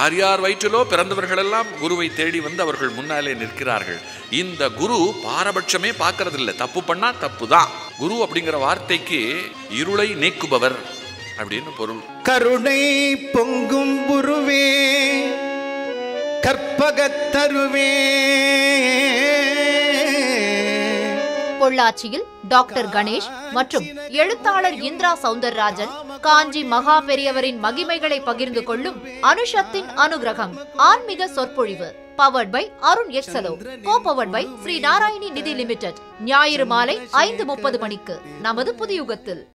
யார் யார் வயிற்றிலோ பிறந்தவர்களெல்லாம் குருவை தேடி வந்து அவர்கள் முன்னாலே நிற்கிறார்கள் இந்த குரு பாரபட்சமே பார்க்கறதில்ல தப்பு பண்ணா தப்பு தான் குரு அப்படிங்கிற வார்த்தைக்கு இருளை நீக்குபவர் அப்படின்னு பொருள் கருணை பொங்கும் குருவே கற்பகத்தருவே பொள்ளாச்சியில் டாக்டர் கணேஷ் மற்றும் எழுத்தாளர் இந்திரா சவுந்தரராஜன் காஞ்சி மகா பெரியவரின் மகிமைகளை பகிர்ந்து கொள்ளும் அனுஷத்தின் அனுகிரகம் ஆன்மீக சொற்பொழிவு பவர்ட் பை அருண் எக்ஸலோ கோ powered by Shri Narayani Nidhi limited ஞாயிறு மாலை ஐந்து முப்பது மணிக்கு நமது புதியுகத்தில்